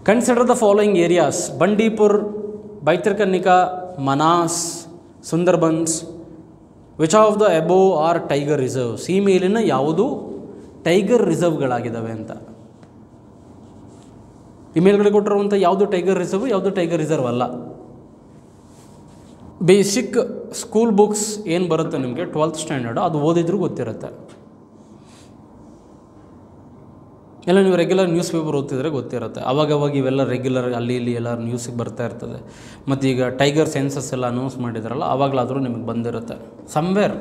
Consider the following areas Bandipur Bhitarkanika Manas Sundarbans which of the above are tiger reserves ಈ ಮೇಲಿನ ಯಾವುದು tiger ರಿಸರ್ವ್ಗಳಾಗಿದ್ದಾವೆ ಅಂತ ಈ ಮೇಲ್ಗಡೆ ಕೊಟ್ಟಿರುವಂಥ ಯಾವುದು ಟೈಗರ್ ರಿಸರ್ವ್ ಯಾವುದು ಟೈಗರ್ ರಿಸರ್ವ್ ಅಲ್ಲ ಬೇಸಿಕ್ ಸ್ಕೂಲ್ ಬುಕ್ಸ್ ಏನು ಬರುತ್ತೆ ನಿಮಗೆ ಟ್ವೆಲ್ತ್ ಸ್ಟ್ಯಾಂಡರ್ಡ್ ಅದು ಓದಿದ್ರೂ ಗೊತ್ತಿರುತ್ತೆ ಎಲ್ಲ ನೀವು ರೆಗ್ಯುಲರ್ ನ್ಯೂಸ್ ಪೇಪರ್ ಓದ್ತಿದ್ರೆ ಗೊತ್ತಿರುತ್ತೆ ಅವಾಗವಾಗ ಇವೆಲ್ಲ ರೆಗ್ಯುಲರ್ ಅಲ್ಲಿ ಇಲ್ಲಿ ಎಲ್ಲ ನ್ಯೂಸಿಗೆ ಬರ್ತಾ ಇರ್ತದೆ ಮತ್ತು ಈಗ ಟೈಗರ್ ಸೆನ್ಸಸ್ ಎಲ್ಲ ಅನೌನ್ಸ್ ಮಾಡಿದ್ರಲ್ಲ ಆವಾಗಲಾದರೂ ನಿಮಗೆ ಬಂದಿರುತ್ತೆ ಸಮ್ವೇರ್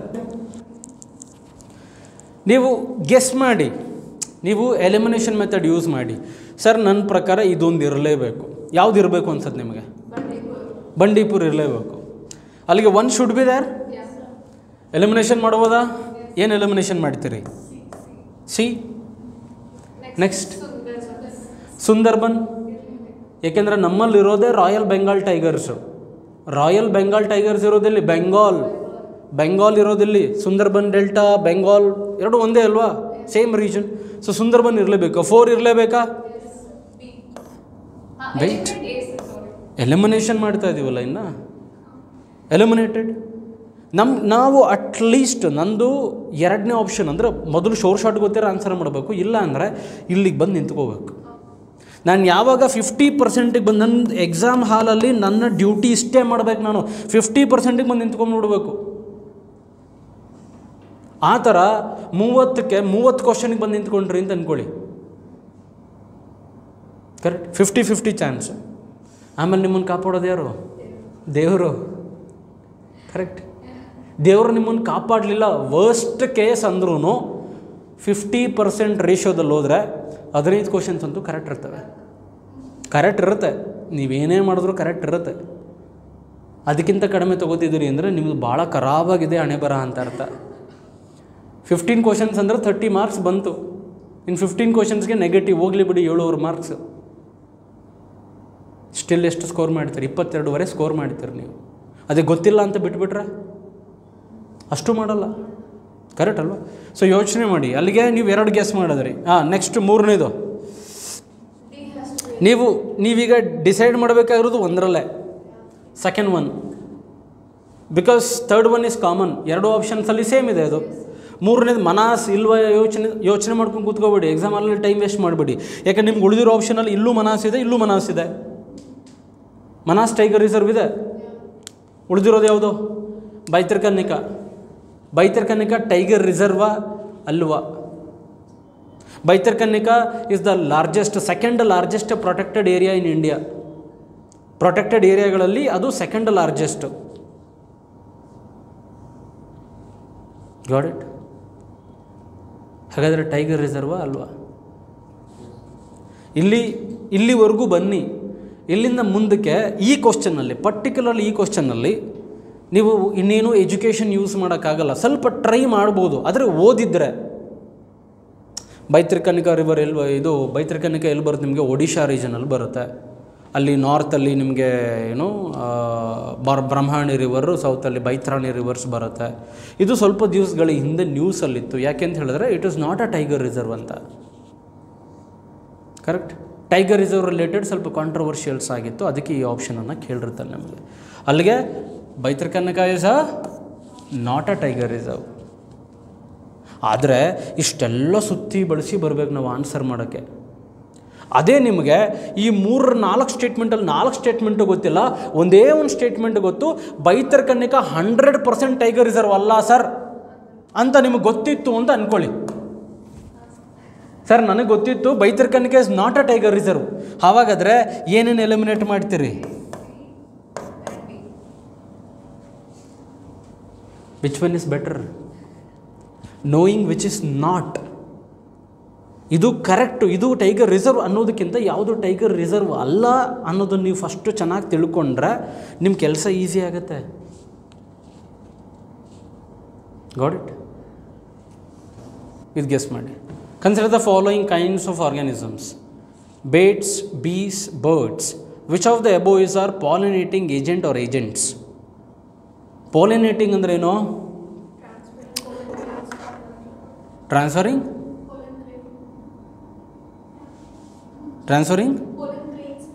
ನೀವು ಗೆಸ್ ಮಾಡಿ ನೀವು ಎಲಿಮಿನೇಷನ್ ಮೆಥಡ್ ಯೂಸ್ ಮಾಡಿ ಸರ್ ನನ್ನ ಪ್ರಕಾರ ಇದೊಂದು ಇರಲೇಬೇಕು ಯಾವ್ದು ಇರಬೇಕು ಅನ್ಸುತ್ತೆ ನಿಮಗೆ ಬಂಡೀಪುರ್ ಇರಲೇಬೇಕು ಅಲ್ಲಿಗೆ one should be there elimination ಮಾಡ್ಬೋದಾ ಏನು ಎಲಿಮಿನೇಷನ್ ಮಾಡ್ತೀರಿ ಸಿ ನೆಕ್ಸ್ಟ್ ಸುಂದರ್ಬನ್ ಏಕೆಂದರೆ ನಮ್ಮಲ್ಲಿರೋದೇ royal Bengal tigers royal Bengal tigers ಇರೋದಿಲ್ಲಿ ಬೆಂಗಾಲ್ ಬೆಂಗಾಲ್ ಇರೋದಿಲ್ಲಿ ಸುಂದರ್ಬನ್ ಡೆಲ್ಟಾ ಬೆಂಗಾಲ್ ಎರಡು ಒಂದೇ ಅಲ್ವಾ ಸೇಮ್ ರೀಜನ್ ಸೊ ಸುಂದರ್ಬನ್ ಇರಲೇಬೇಕು ಫೋರ್ ಇರಲೇಬೇಕಾ Wait. ಎಲಿಮಿನೇಷನ್ ಮಾಡ್ತಾ ಇದ್ದೀವಲ್ಲ ಇನ್ನು ಎಲಿಮಿನೇಟೆಡ್ ನಮ್ಮ ನಾವು ಅಟ್ಲೀಸ್ಟ್ ನಂದು ಎರಡನೇ ಆಪ್ಷನ್ ಅಂದರೆ ಮೊದಲು ಶೋರ್ ಶಾಟ್ ಗೊತ್ತಿರೋ ಆನ್ಸರ್ ಮಾಡಬೇಕು ಇಲ್ಲ ಅಂದರೆ ಇಲ್ಲಿಗೆ ಬಂದು ನಿಂತ್ಕೋಬೇಕು ನಾನು ಯಾವಾಗ ಫಿಫ್ಟಿ ಪರ್ಸೆಂಟಿಗೆ ಬಂದು ನನ್ನ ಎಕ್ಸಾಮ್ ಹಾಲಲ್ಲಿ ನನ್ನ ಡ್ಯೂಟಿ ಇಷ್ಟೇ ಮಾಡ್ಬೇಕು ನಾನು ಫಿಫ್ಟಿ ಪರ್ಸೆಂಟಿಗೆ ಬಂದು ನಿಂತ್ಕೊಂಡ್ಬಿಡ್ಬೇಕು ಆ ಥರ ಮೂವತ್ತಕ್ಕೆ ಮೂವತ್ತು ಕ್ವಶನಿಗೆ ಬಂದು ನಿಂತ್ಕೊಂಡ್ರಿ ಅಂತ ಅಂದ್ಕೊಳ್ಳಿ ಕರೆಕ್ಟ್ ಫಿಫ್ಟಿ ಫಿಫ್ಟಿ ಚಾನ್ಸ್ ಆಮೇಲೆ ನಿಮ್ಮನ್ನು ಕಾಪಾಡೋದು ಯಾರು ದೇವರು ಕರೆಕ್ಟ್ ದೇವರು ನಿಮ್ಮನ್ನು ಕಾಪಾಡಲಿಲ್ಲ ವರ್ಸ್ಟ್ ಕೇಸ್ ಅಂದ್ರೂ ಫಿಫ್ಟಿ ಪರ್ಸೆಂಟ್ ರೇಷಿಯೋದಲ್ಲಿ ಹೋದರೆ ಹದಿನೈದು ಕ್ವಶನ್ಸ್ ಅಂತೂ ಕರೆಕ್ಟ್ ಇರ್ತವೆ ಕರೆಕ್ಟ್ ಇರುತ್ತೆ ನೀವೇನೇ ಮಾಡಿದ್ರೂ ಕರೆಕ್ಟ್ ಇರುತ್ತೆ ಅದಕ್ಕಿಂತ ಕಡಿಮೆ ತೊಗೋತಿದ್ದೀರಿ ಅಂದರೆ ನಿಮ್ಮದು ಭಾಳ ಖರಾಬಾಗಿದೆ ಹಣೆ ಬರ ಅಂತ ಅರ್ಥ ಫಿಫ್ಟೀನ್ ಕ್ವಶನ್ಸ್ ಅಂದರೆ ಥರ್ಟಿ ಮಾರ್ಕ್ಸ್ ಬಂತು ಇನ್ನು ಫಿಫ್ಟೀನ್ ಕ್ವಶನ್ಸ್ಗೆ ನೆಗೆಟಿವ್ ಹೋಗಲಿ ಬಿಡಿ ಏಳುವರೆ ಮಾರ್ಕ್ಸ್ ಸ್ಟಿಲ್ ಎಷ್ಟು ಸ್ಕೋರ್ ಮಾಡ್ತೀರಿ ಇಪ್ಪತ್ತೆರಡುವರೆ ಸ್ಕೋರ್ ಮಾಡ್ತೀರಿ ನೀವು ಅದೇ ಗೊತ್ತಿಲ್ಲ ಅಂತ ಬಿಟ್ಬಿಟ್ರೆ ಅಷ್ಟು ಮಾಡಲ್ಲ ಕರೆಕ್ಟ್ ಅಲ್ವಾ ಸೊ ಯೋಚನೆ ಮಾಡಿ ಅಲ್ಲಿಗೆ ನೀವು ಎರಡು ಗೆಸ್ ಮಾಡಿದ್ರಿ ಹಾಂ ನೆಕ್ಸ್ಟ್ ಮೂರನೇದು ನೀವು ನೀವೀಗ ಡಿಸೈಡ್ ಮಾಡಬೇಕಾಗಿರೋದು ಒಂದರಲ್ಲೇ second one because third one is common ಎರಡು ಆಪ್ಷನ್ಸಲ್ಲಿ ಸೇಮ್ ಇದೆ ಅದು ಮೂರನೇದು ಮನಾಸ್ ಇಲ್ವ ಯೋಚನೆ ಯೋಚನೆ ಮಾಡ್ಕೊಂಡು ಕೂತ್ಕೋಬೇಡಿ ಎಕ್ಸಾಮಲ್ಲಿ ಟೈಮ್ ವೇಸ್ಟ್ ಮಾಡಬೇಡಿ ಯಾಕೆ ನಿಮ್ಗೆ ಉಳಿದಿರೋ ಆಪ್ಷನಲ್ಲಿ ಇಲ್ಲೂ ಮನಾಸ್ ಇದೆ ಇಲ್ಲೂ ಮನಾಸ್ ಇದೆ ಮನಾಸ್ ಟೈಗರ್ ರಿಸರ್ವ್ ಇದೆ ಉಳಿದಿರೋದು ಯಾವುದು ಬೈತರ್ಕನ್ನಿಕ ಬೈತರ್ಕನ್ನಿಕ ಟೈಗರ್ ರಿಸರ್ವಾ ಅಲ್ವಾ Bhitarkanika is the largest second largest protected area in India protected ಏರಿಯಾಗಳಲ್ಲಿ ಅದು ಸೆಕೆಂಡ್ ಲಾರ್ಜೆಸ್ಟ್ ಗಾಡ್ ಇಟ್ ಹಾಗಾದರೆ ಟೈಗರ್ ರಿಸರ್ವಾ ಅಲ್ವಾ ಇಲ್ಲಿ ಇಲ್ಲಿವರೆಗೂ ಬನ್ನಿ ಇಲ್ಲಿಂದ ಮುಂದಕ್ಕೆ ಈ ಕ್ವಶನ್ನಲ್ಲಿ ಪರ್ಟಿಕ್ಯುಲರ್ಲಿ ಈ ಕ್ವಶನ್ನಲ್ಲಿ ನೀವು ಇನ್ನೇನು ಎಜುಕೇಷನ್ ಯೂಸ್ ಮಾಡೋಕ್ಕಾಗಲ್ಲ ಸ್ವಲ್ಪ ಟ್ರೈ ಮಾಡ್ಬೋದು ಆದರೆ ಓದಿದ್ರೆ ಬೈತ್ರಿಕನಿಕಾ ರಿವರ್ ಎಲ್ಲಿ ಇದು ಬೈತ್ರಿಕನಿಕಾ ಎಲ್ಲಿ ಬರುತ್ತೆ ನಿಮಗೆ ಒಡಿಶಾ ರೀಜನಲ್ಲಿ ಬರುತ್ತೆ ಅಲ್ಲಿ ನಾರ್ತಲ್ಲಿ ನಿಮಗೆ ಏನು ಆ, ಬರ್ ಬ್ರಹ್ಮಾಣಿ ರಿವರು ಸೌತಲ್ಲಿ ಬೈತ್ರಾಣಿ ರಿವರ್ಸ್ ಬರುತ್ತೆ ಇದು ಸ್ವಲ್ಪ ದಿವಸಗಳ ಹಿಂದೆ ನ್ಯೂಸಲ್ಲಿತ್ತು ಯಾಕೆ ಅಂತ ಹೇಳಿದ್ರೆ it is not a tiger reserve ಅಂತ ಕರೆಕ್ಟ್ ಟೈಗರ್ ರಿಸರ್ವ್ ರಿಲೇಟೆಡ್ ಸ್ವಲ್ಪ ಕಾಂಟ್ರವರ್ಷಿಯಲ್ಸ್ ಆಗಿತ್ತು ಅದಕ್ಕೆ ಈ ಆಪ್ಷನನ್ನು ಕೇಳಿರ್ತಾರೆ ನಮಗೆ ಅಲ್ಲಿಗೆ Bhitarkanika is a not a tiger reserve ಆದರೆ ಇಷ್ಟೆಲ್ಲ ಸುತ್ತಿ ಬಳಸಿ ಬರಬೇಕು ನಾವು ಆನ್ಸರ್ ಮಾಡೋಕ್ಕೆ ಅದೇ ನಿಮಗೆ ಈ ಮೂರು ನಾಲ್ಕು ಸ್ಟೇಟ್ಮೆಂಟಲ್ಲಿ ನಾಲ್ಕು ಸ್ಟೇಟ್ಮೆಂಟು ಗೊತ್ತಿಲ್ಲ ಒಂದೇ ಒಂದು ಸ್ಟೇಟ್ಮೆಂಟ್ ಗೊತ್ತು Bhitarkanika hundred percent tiger reserve ಅಲ್ಲ ಸರ್ ಅಂತ ನಿಮಗೆ ಗೊತ್ತಿತ್ತು ಅಂತ ಅಂದ್ಕೊಳ್ಳಿ ಸರ್ ನನಗೆ ಗೊತ್ತಿತ್ತು Bhitarkanika is not a tiger reserve ಆವಾಗಾದರೆ ಏನೇನು ಎಲಿಮಿನೇಟ್ ಮಾಡ್ತೀರಿ which one is better knowing which is not ಇದು ಕರೆಕ್ಟು ಇದು ಟೈಗರ್ ರಿಸರ್ವ್ ಅನ್ನೋದಕ್ಕಿಂತ ಯಾವುದು ಟೈಗರ್ ರಿಸರ್ವ್ ಅಲ್ಲ ಅನ್ನೋದನ್ನು ನೀವು ಫಸ್ಟು ಚೆನ್ನಾಗಿ ತಿಳ್ಕೊಂಡ್ರೆ ನಿಮ್ಮ ಕೆಲಸ ಈಸಿ ಆಗುತ್ತೆ ಗಾಡ್ ಇಟ್ ಇದು ಗೆಸ್ ಮಾಡಿ consider the following kinds of organisms bats bees birds which of the above are pollinating agent or agents pollinating ಅಂದ್ರೆ ಏನು ಟ್ರಾನ್ಸ್ಫರಿಂಗ್ ಟ್ರಾನ್ಸ್ಫರಿಂಗ್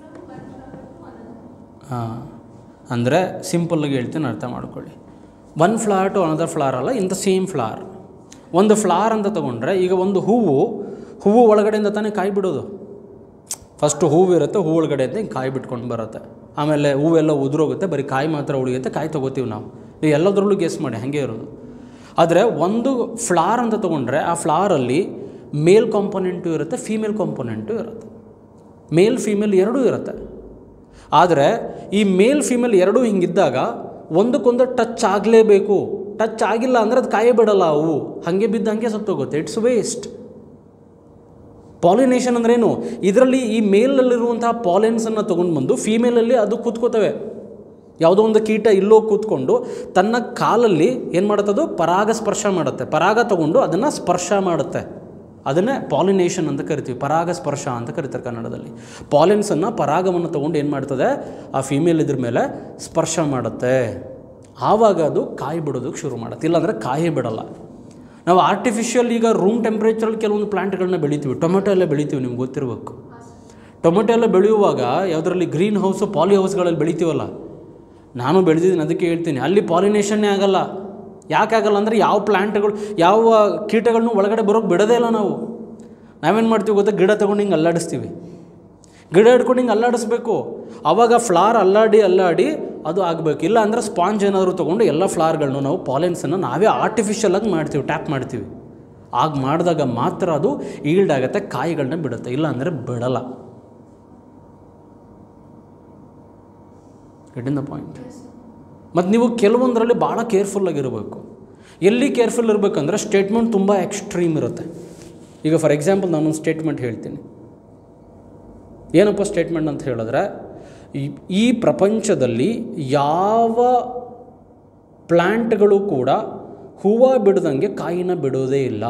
ಹಾಂ ಅಂದರೆ ಸಿಂಪಲ್ಲಾಗಿ ಹೇಳ್ತೀನಿ ಅರ್ಥ ಮಾಡ್ಕೊಳ್ಳಿ one flower to another flower ಅಲ್ಲ ಇನ್ ದ ಸೇಮ್ ಫ್ಲವರ್ ಒಂದು ಫ್ಲವರ್ ಅಂತ ತೊಗೊಂಡ್ರೆ ಈಗ ಒಂದು ಹೂವು ಹೂವು ಒಳಗಡೆಯಿಂದ ತಾನೇ ಕಾಯಿ ಬಿಡೋದು ಫಸ್ಟು ಹೂವು ಇರುತ್ತೆ ಹೂವು ಒಳಗಡೆಯಿಂದ ಹಿಂಗೆ ಕಾಯಿ ಬಿಟ್ಕೊಂಡು ಬರುತ್ತೆ ಆಮೇಲೆ ಹೂವೆಲ್ಲ ಉದುರೋಗುತ್ತೆ ಬರೀ ಕಾಯಿ ಮಾತ್ರ ಉಳಿಯುತ್ತೆ ಕಾಯಿ ತೊಗೋತೀವಿ ನಾವು ನೀವು ಎಲ್ಲದರಲ್ಲೂ ಗೆಸ್ ಮಾಡಿ ಹಾಗೆ ಇರೋದು ಆದರೆ ಒಂದು ಫ್ಲಾರ್ ಅಂತ ತೊಗೊಂಡ್ರೆ ಆ ಫ್ಲಾರಲ್ಲಿ ಮೇಲ್ ಕಾಂಪೊನೆಂಟು ಇರುತ್ತೆ ಫೀಮೇಲ್ ಕಾಂಪೊನೆಂಟು ಇರುತ್ತೆ ಮೇಲ್ ಫೀಮೇಲ್ ಎರಡೂ ಇರುತ್ತೆ ಆದರೆ ಈ ಮೇಲ್ ಫೀಮೇಲ್ ಎರಡೂ ಹಿಂಗಿದ್ದಾಗ ಒಂದಕ್ಕೊಂದು ಟಚ್ ಆಗಲೇಬೇಕು ಟಚ್ ಆಗಿಲ್ಲ ಅಂದರೆ ಅದು ಕಾಯೇ ಬಿಡಲ್ಲ ಅವು ಹಾಗೆ ಬಿದ್ದಂಗೆ ಸತ್ತೋಗುತ್ತೆ ಇಟ್ಸ್ ವೇಸ್ಟ್ ಪಾಲಿನೇಷನ್ ಅಂದ್ರೇನು ಇದರಲ್ಲಿ ಈ ಮೇಲಲ್ಲಿರುವಂತಹ ಪಾಲೆನ್ಸನ್ನು ತೊಗೊಂಡು ಬಂದು ಫೀಮೇಲಲ್ಲಿ ಅದು ಕೂತ್ಕೋತವೆ ಯಾವುದೋ ಒಂದು ಕೀಟ ಇಲ್ಲೋ ಕೂತ್ಕೊಂಡು ತನ್ನ ಕಾಲಲ್ಲಿ ಏನು ಮಾಡುತ್ತದು ಪರಾಗ ಸ್ಪರ್ಶ ಮಾಡುತ್ತೆ ಪರಾಗ ತಗೊಂಡು ಅದನ್ನು ಸ್ಪರ್ಶ ಮಾಡುತ್ತೆ ಅದನ್ನೇ ಪಾಲಿನೇಷನ್ ಅಂತ ಕರಿತೀವಿ ಪರಾಗ ಸ್ಪರ್ಶ ಅಂತ ಕರೀತಾರೆ ಕನ್ನಡದಲ್ಲಿ ಪಾಲಿನ್ಸನ್ನು ಪರಾಗವನ್ನು ತೊಗೊಂಡು ಏನು ಮಾಡ್ತದೆ ಆ ಫೀಮೇಲ್ ಇದ್ರ ಮೇಲೆ ಸ್ಪರ್ಶ ಮಾಡುತ್ತೆ ಆವಾಗ ಅದು ಕಾಯಿ ಬಿಡೋದಕ್ಕೆ ಶುರು ಮಾಡುತ್ತೆ ಇಲ್ಲಾಂದರೆ ಕಾಯಿ ಬಿಡಲ್ಲ ನಾವು ಆರ್ಟಿಫಿಷಿಯಲ್ ಈಗ ರೂಮ್ ಟೆಂಪ್ರೇಚರಲ್ಲಿ ಕೆಲವೊಂದು ಪ್ಲಾಂಟ್ಗಳನ್ನ ಬೆಳಿತೀವಿ ಟೊಮೆಟೊ ಎಲ್ಲ ಬೆಳಿತೀವಿ ನಿಮ್ಗೆ ಗೊತ್ತಿರಬೇಕು ಟೊಮೆಟೊ ಎಲ್ಲ ಬೆಳೆಯುವಾಗ ಯಾವುದರಲ್ಲಿ ಗ್ರೀನ್ ಹೌಸು ಪಾಲಿ ಹೌಸ್ಗಳಲ್ಲಿ ಬೆಳಿತೀವಲ್ಲ ನಾನು ಬೆಳೆದಿದ್ದೀನಿ ಅದಕ್ಕೆ ಹೇಳ್ತೀನಿ ಅಲ್ಲಿ ಪಾಲಿನೇಷನ್ನೇ ಆಗಲ್ಲ ಯಾಕೆ ಆಗಲ್ಲ ಅಂದರೆ ಯಾವ ಪ್ಲ್ಯಾಂಟ್ಗಳು ಯಾವ ಕೀಟಗಳನ್ನು ಒಳಗಡೆ ಬರೋಕ್ಕೆ ಬಿಡೋದೇ ಇಲ್ಲ ನಾವು ನಾವೇನು ಮಾಡ್ತೀವಿ ಗೊತ್ತಾ ಗಿಡ ತೊಗೊಂಡು ಹಿಂಗೆ ಅಲ್ಲಾಡಿಸ್ತೀವಿ ಗಿಡ ಹಿಡ್ಕೊಂಡು ಹಿಂಗೆ ಅಲ್ಲಾಡಿಸ್ಬೇಕು ಆವಾಗ ಫ್ಲಾರ್ ಅಲ್ಲಾಡಿ ಅಲ್ಲಾಡಿ ಅದು ಆಗಬೇಕು ಇಲ್ಲ ಅಂದರೆ ಸ್ಪಾಂಜ್ ಏನಾದರೂ ತೊಗೊಂಡು ಎಲ್ಲ ಫ್ಲಾರ್ಗಳನ್ನು ನಾವು ಪಾಲೆನ್ಸನ್ನು ನಾವೇ ಆರ್ಟಿಫಿಷಿಯಲಾಗಿ ಮಾಡ್ತೀವಿ ಟ್ಯಾಪ್ ಮಾಡ್ತೀವಿ ಆಗ ಮಾಡಿದಾಗ ಮಾತ್ರ ಅದು ಈಲ್ಡ್ ಆಗುತ್ತೆ ಕಾಯಿಗಳನ್ನ ಬಿಡುತ್ತೆ ಇಲ್ಲ ಅಂದರೆ ಬಿಡಲ್ಲ ಗೆಟ್ ಇನ್ ದ ಪಾಯಿಂಟ್ ಮತ್ತು ನೀವು ಕೆಲವೊಂದರಲ್ಲಿ ಭಾಳ ಕೇರ್ಫುಲ್ಲಾಗಿರಬೇಕು ಎಲ್ಲಿ ಕೇರ್ಫುಲ್ ಇರಬೇಕಂದ್ರೆ ಸ್ಟೇಟ್ಮೆಂಟ್ ತುಂಬ ಎಕ್ಸ್ಟ್ರೀಮ್ ಇರುತ್ತೆ ಈಗ ಫಾರ್ ಎಕ್ಸಾಂಪಲ್ ನಾನೊಂದು ಸ್ಟೇಟ್ಮೆಂಟ್ ಹೇಳ್ತೀನಿ ಏನಪ್ಪ ಸ್ಟೇಟ್ಮೆಂಟ್ ಅಂತ ಹೇಳಿದ್ರೆ ಈ- ಈ ಪ್ರಪಂಚದಲ್ಲಿ ಯಾವ ಪ್ಲ್ಯಾಂಟ್ಗಳು ಕೂಡ ಹೂವು ಬಿಡದಂಗೆ ಕಾಯಿನ ಬಿಡೋದೇ ಇಲ್ಲ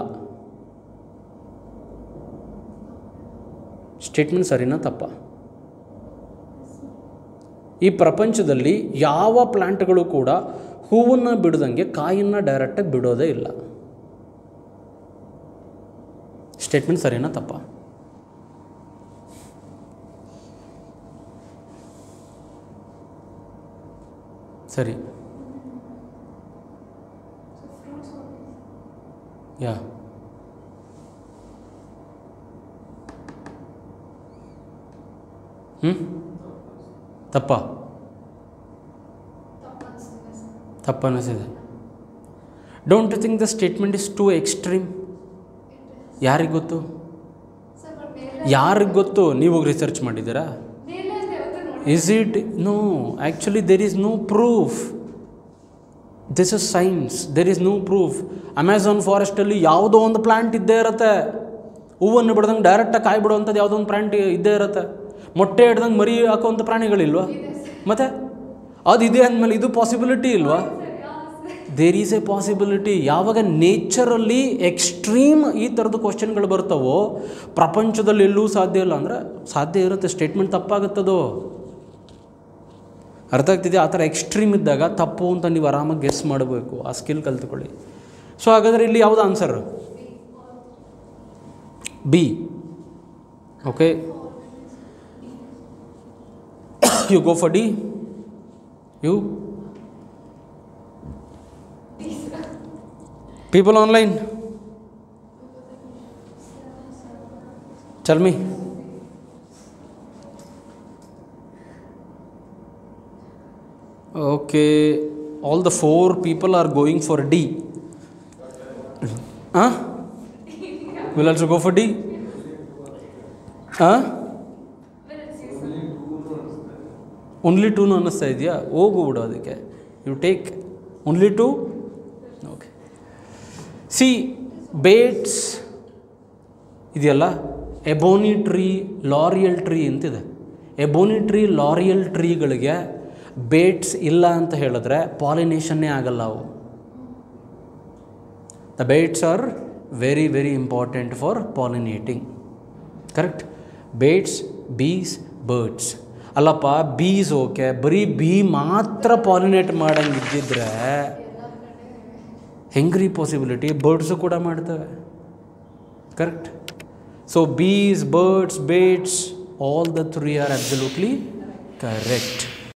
ಸ್ಟೇಟ್ಮೆಂಟ್ ಸರಿನಾ ತಪ್ಪ ಈ ಪ್ರಪಂಚದಲ್ಲಿ ಯಾವ ಪ್ಲ್ಯಾಂಟ್ಗಳು ಕೂಡ ಹೂವನ್ನು ಬಿಡದಂಗೆ ಕಾಯಿನ ಡೈರೆಕ್ಟಾಗಿ ಬಿಡೋದೇ ಇಲ್ಲ ಸ್ಟೇಟ್ಮೆಂಟ್ ಸರಿನಾ ತಪ್ಪ ಸರಿ ಯಾ ಹ್ಞೂ ತಪ್ಪ ತಪ್ಪು ಅನ್ನಿಸಿದೆ don't you think the statement is too extreme ಯಾರಿಗೆ ಗೊತ್ತು ಯಾರಿಗೆ ಗೊತ್ತು ನೀವು ರಿಸರ್ಚ್ ಮಾಡಿದ್ದೀರಾ is it no actually there is no proof this is science there is no proof Amazon ಫಾರೆಸ್ಟಲ್ಲಿ ಯಾವುದೋ ಒಂದು ಪ್ಲಾಂಟ್ ಇದ್ದೇ ಇರುತ್ತೆ ಹೂವನ್ನು ಬಿಡ್ದಂಗೆ ಡೈರೆಕ್ಟಾಗಿ ಕಾಯಿ ಬಿಡುವಂಥದ್ದು ಯಾವುದೋ ಒಂದು ಪ್ಲಾಂಟ್ ಇದ್ದೇ ಇರುತ್ತೆ ಮೊಟ್ಟೆ ಹಿಡ್ದಂಗೆ ಮರಿ ಹಾಕುವಂಥ ಪ್ರಾಣಿಗಳಿಲ್ವಾ ಮತ್ತೆ ಅದು ಇದೆ ಅಂದಮೇಲೆ ಇದು ಪಾಸಿಬಿಲಿಟಿ ಇಲ್ವಾ ದೇರ್ ಈಸ್ ಎ ಪಾಸಿಬಿಲಿಟಿ ಯಾವಾಗ ನೇಚರಲ್ಲಿ ಎಕ್ಸ್ಟ್ರೀಮ್ ಈ ಥರದ ಕ್ವಶನ್ಗಳು ಬರ್ತಾವೋ ಪ್ರಪಂಚದಲ್ಲಿ ಎಲ್ಲೂ ಸಾಧ್ಯ ಇಲ್ಲ ಅಂದರೆ ಸಾಧ್ಯ ಇರುತ್ತೆ ಸ್ಟೇಟ್ಮೆಂಟ್ ತಪ್ಪಾಗುತ್ತದೋ ಅರ್ಥ ಆಗ್ತಿದೆ ಆ ಥರ ಎಕ್ಸ್ಟ್ರೀಮ್ ಇದ್ದಾಗ ತಪ್ಪು ಅಂತ ನೀವು ಆರಾಮಾಗಿ ಗೆಸ್ ಮಾಡಬೇಕು ಆ ಸ್ಕಿಲ್ ಕಲ್ತ್ಕೊಳ್ಳಿ ಸೊ ಹಾಗಾದರೆ ಇಲ್ಲಿ ಯಾವುದು answer B okay you go for D you people online tell me okay all the four people are going for d huh will also go for d huh only ಟೂನು ಅನ್ನಿಸ್ತಾ ಇದೆಯಾ ಹೋಗು ಬಿಡು ಅದಕ್ಕೆ you take only two okay C bats ಇದೆಯಲ್ಲ ebony tree laurel tree ಅಂತಿದೆ ebony tree laurel ಟ್ರೀಗಳಿಗೆ bats ಇಲ್ಲ ಅಂತ ಹೇಳಿದ್ರೆ ಪಾಲಿನೇಷನ್ನೇ ಆಗಲ್ಲ ಅವು the bats are very very important for pollinating correct bats bees birds ಅಲ್ಲಪ್ಪ ಬೀಸ್ ಓಕೆ ಬರೀ ಬೀ ಮಾತ್ರ ಪಾಲಿನೇಟ್ ಮಾಡಂಗಿದ್ದಿದ್ರೆ ಹೆಂಗ್ರಿ ಪಾಸಿಬಿಲಿಟಿ ಬರ್ಡ್ಸು ಕೂಡ ಮಾಡ್ತವೆ correct so bees birds bats all the three are absolutely correct